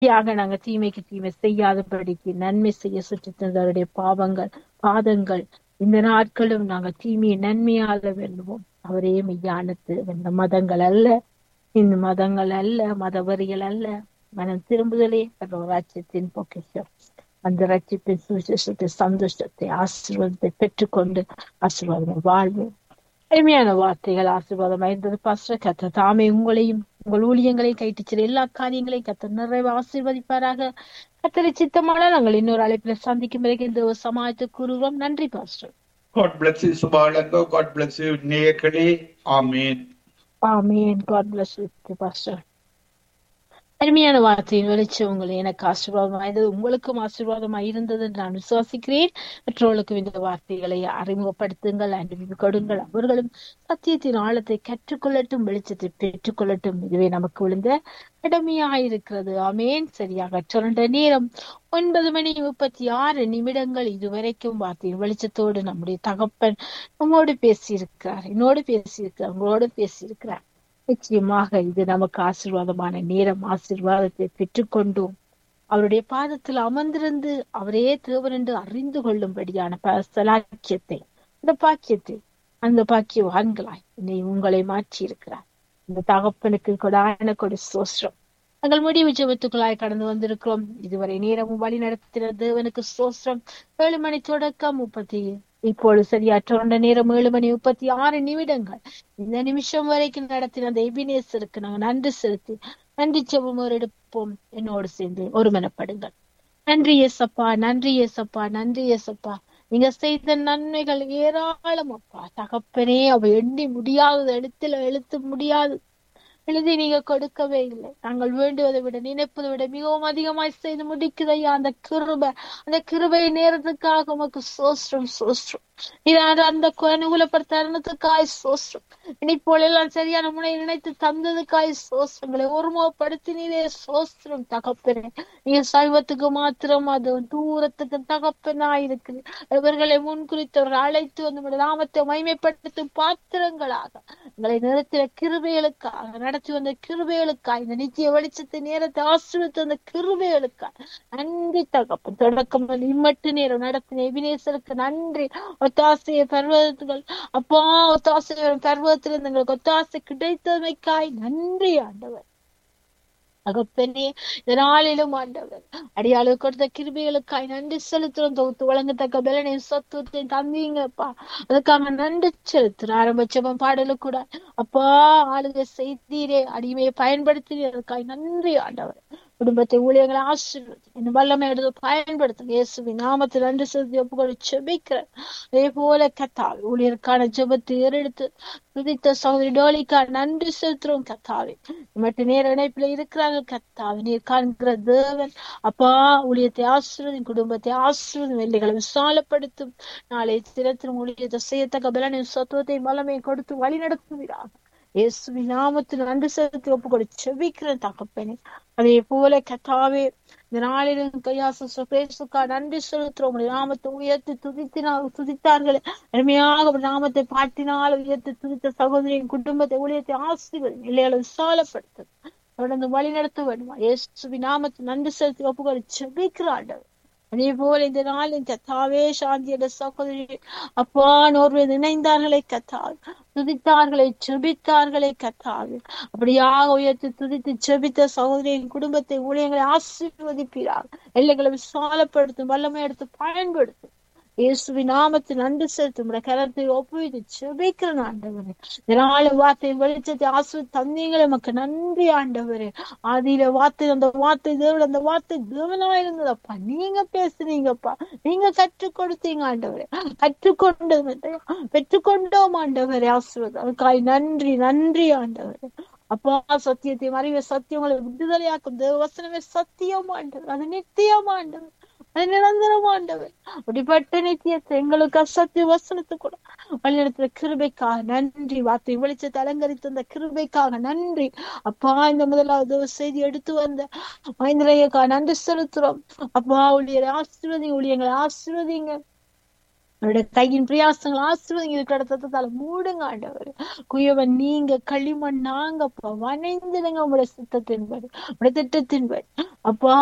யாக நாங்க தீமைக்கு தீமை செய்யாதபடிக்கு நன்மை செய்ய சுற்றி தந்தவருடைய பாவங்கள் பாதங்கள் இந்த நாட்களும் நாங்க தீமையை நன்மையால வெல்லுவோம் அவரே மெய்யானது இந்த மதங்கள் அல்ல இந்த மதங்கள் அல்ல மதவரிகள் அல்ல மனம் திரும்புதலே ராஜ்யத்தின் பொக்கிஷம் அந்த ரட்சிப்பின் சுவிசேஷத்தை சந்தோஷத்தை ஆசீர்வாதத்தை பெற்றுக்கொண்டு ஆசீர்வாதம் வாழ்வோம் அருமையான வார்த்தைகள் ஆசீர்வாதம் இருந்தது பாஸ்டர் கத்த தாமே உங்களையும் உங்கள் ஊழியங்களையும் கைட்டு எல்லா காரியங்களையும் கத்த நிறைவு ஆசீர்வதிப்பாராக கத்தரை சித்தமான நாங்கள் இன்னொரு அழைப்பில சந்திக்கும் வரைக்கும் இந்த சமாளித்து கூறுவோம் நன்றி pastor God bless you, Subalango. God bless you, நேயர்களே. ஆமென் ஆமீன் காட் பிளஸ் யூ பாஸ்டர் அருமையான வார்த்தையின் வெளிச்சம் உங்களை எனக்கு ஆசீர்வாதமாக இருந்தது உங்களுக்கும் ஆசீர்வாதமாக இருந்தது என்று நான் விசுவாசிக்கிறேன் மற்றவர்களுக்கும் இந்த வார்த்தைகளை அறிமுகப்படுத்துங்கள் அனுப்பி கொடுங்கள் அவர்களும் சத்தியத்தின் ஆழத்தை கற்றுக்கொள்ளட்டும் வெளிச்சத்தை பெற்றுக்கொள்ளட்டும் இதுவே நமக்கு விழுந்த கடமையாயிருக்கிறது ஆமேன் சரியாக சுரண்ட நேரம் ஒன்பது மணி முப்பத்தி ஆறு நிமிடங்கள் இதுவரைக்கும் வார்த்தையின் வெளிச்சத்தோடு நம்முடைய தகப்பன் நம்மோடு பேசியிருக்கிறார் என்னோடு பேசியிருக்கிறார் உங்களோடு பேசியிருக்கிறார் நிச்சயமாக இது நமக்கு ஆசீர்வாதமான நேரம் ஆசீர்வாதத்தை பெற்றுக்கொண்டோம் அவருடைய பாதத்தில் அமர்ந்திருந்து அவரே தேவன் என்று அறிந்து கொள்ளும்படியான சலாக்கியத்தை அந்த பாக்கியத்தை அந்த பாக்கியவான்களாய் என்னை உங்களை மாற்றி இருக்கிறார் இந்த தகப்பனுக்கு கொடான கொடி சோஸ்ரம் நாங்கள் முடிவு ஜெபத்துக்குள்ளாய் கடந்து வந்திருக்கிறோம் இதுவரை நேரமும் வழி நடத்தின தேவனுக்கு சோஸ்ரம் ஏழு மணி தொடக்கம் முப்பத்தி இப்பொழுது சரியாற்ற நேரம் ஏழு மணி முப்பத்தி ஆறு நிமிடங்கள் இந்த நிமிஷம் வரைக்கும் நடத்தின அந்த எபினேசருக்கு நாங்கள் நன்றி செலுத்தி நன்றி செபம் ஒரு எடுப்போம் என்னோடு சேர்ந்து ஒருமனப்படுங்கள் நன்றி ஏசப்பா நன்றி ஏசப்பா நன்றி ஏசப்பா நீங்க செய்த நன்மைகள் ஏராளம் அப்பா தகப்பனே அவ எண்ணி முடியாத எழுத்துல எழுத்து முடியாது எழுதி நீங்க கொடுக்கவே இல்லை நாங்கள் வேண்டுவதை விட நினைப்பதை விட மிகவும் அதிகமாய் செய்து முடிக்குதையா அந்த கிருபை அந்த கிருபை நேரத்துக்காக உமக்கு சோஸ்ரம் சோஸ்ரம் இதான அந்த அனுகூலப்பட்ட தருணத்துக்காய் சோஸ்ரம் இனிப்போல் எல்லாம் சரியான முனை நினைத்து தந்ததுக்காய் சோஸ்ரங்களை ஒருமுகப்படுத்தினீரே சோஸ்திரம் தகப்பனே நீங்க சைவத்துக்கு மாத்திரம் அது தூரத்துக்கு தகப்பனாயிருக்குது இவர்களை முன்குறித்தவர்கள் அழைத்து வந்து நாமத்தை மைமைப்படுத்தும் பாத்திரங்களாக எங்களை நிறுத்தின கிருபைகளுக்காக நடத்தி வந்த கிருபைகளுக்காய் இந்த நித்திய வெளிச்சத்தை நேரத்தை ஆசிரியத்து வந்த கிருபைகளுக்காய் நன்றி தகப்பன் தொடக்கம் இம்மட்டு நேரம் நடத்தின எபினேசருக்கு நன்றி ஒத்தாசைய பர்வதத்துகள் அப்பா ஒத்தாசைய பர்வதத்தில் எங்களுக்கு ஒத்தாசை கிடைத்தமைக்காய் நன்றி ஆண்டவர் அகப்பெண்ணே இந்த நாளிலும் ஆண்டவர் அடியாளு கொடுத்த கிருபிகளுக்காய் நன்றி செலுத்துறோம் தொகுத்து வழங்கத்தக்க பலனை சத்துவத்தை தந்தீங்கப்பா அதுக்காக நன்றி செலுத்துறோம் ஆரம்பிச்சவன் பாடலு கூட அப்பா ஆளுகை செய்தீரே அடிமையை பயன்படுத்தினீர்களுக்காய் நன்றி ஆண்டவர் குடும்பத்தை ஊழியர்களை ஆசீர்வதி இந்த வல்லமை எடுத்து பயன்படுத்தும் இயேசுவின் நாமத்தில் நன்றி செலுத்தி ஒப்புக்கொண்டு செபிக்கிறேன் அதே போல கத்தாவை ஊழியருக்கான ஜெபத்தை ஏறெடுத்து துதித்த சகோதரி டோலிக்கா நன்றி செலுத்துறோம் கத்தாவே மற்ற நேர இணைப்புல இருக்கிறாங்க கத்தாவே நீர் காண்கிற தேவன் அப்பா ஊழியத்தை ஆசிர்வதி குடும்பத்தை ஆசிர்வதி வெள்ளிகளை விசாலப்படுத்தும் நாளை தினத்திலும் ஊழியத்தை செய்யத்தக்க பலனை சத்துவத்தை வல்லமை கொடுத்து வழி நடத்துகிறாங்க இயேசுவி நாமத்தில் நன்றி செலுத்தி ஒப்புக்கொடு செவிக்கிறேன் தகப்பனே அதே போல கத்தாவே இந்த நாளிலும் கையாச சுகேசுக்கா நன்றி செலுத்துறோம் நாமத்தை உயர்த்தி துதித்தினால் துதித்தார்களே அருமையாக நாமத்தை பாட்டினால் உயர்த்தி துதித்த சகோதரியின் குடும்பத்தை ஊழியத்தை ஆசிரியர் இல்லைகளை விசாலப்படுத்து தொடர்ந்து வழி நடத்த வேண்டுமா இயேசுவி நாமத்தை நன்றி செலுத்தி ஒப்புக்கொடு செபிக்கிறாண்டவர் அதே போல இந்த நாள் இந்த கத்தாவே சாந்தியோட சகோதரி அப்பா நோர்வே இணைந்தார்களே கத்தால் துதித்தார்களே செபித்தார்களே கத்தாது அப்படியாக உயர்த்தி துதித்து செபித்த சகோதரியின் குடும்பத்தை ஊழியங்களை ஆசீர்வதிப்பீராக எல்லைகளை விசாலப்படுத்தும் வல்லமை எடுத்து பயன்படுத்தும் இயேசுவின் நாமத்தில் நன்றி செலுத்தும் கரத்தை ஒப்புவித்து செபிக்கிற ஆண்டவரே இதனால வார்த்தை வெளிச்சத்தை ஆசிரியர் தந்தீங்களே நமக்கு நன்றி ஆண்டவரே ஆதியில வார்த்தை அந்த வார்த்தை தேவன் அந்த வார்த்தை தேவனா இருந்ததப்பா நீங்க பேசுறீங்கப்பா நீங்க கற்றுக் கொடுத்தீங்க ஆண்டவரே கற்றுக்கொண்டது பெற்றுக்கொண்டோம் ஆண்டவரே ஆசிர்வாதம் அதுக்காய் நன்றி நன்றி ஆண்டவரே அப்பா சத்தியத்தை அறிவை சத்தியங்களை விடுதலையாக்கும் தேவ வசனமே சத்தியம் ஆண்டவர் அது நித்தியம் ஆண்டவர் அது நிரந்தரம் ஆண்டவர் அப்படிப்பட்ட நித்தியத்தை எங்களுக்கு அசத்திய வசனத்தை கூட வழிநடத்துற கிருபைக்காக நன்றி வார்த்தை வெளிச்சத்தை அலங்கரித்த அந்த கிருபைக்காக நன்றி அப்பா இந்த முதலாவது செய்தி எடுத்து வந்த மகேந்திரையக்கா நன்றி செலுத்துறோம் அப்பா ஊழியரை ஆசீர்வதிங்க ஊழியங்களை ஆசீர்வதிங்க அவருடைய கையின் பிரயாசங்கள் ஆசிர்வதிங்க இருக்கிற இடத்தால மூடுங்க ஆண்டவர் குயவன் நீங்க களிமண் நாங்கப்பா வணைந்திடுங்க உங்களுடைய சித்தத்தின்படி உங்களுடைய திட்டத்தின்படி அப்பா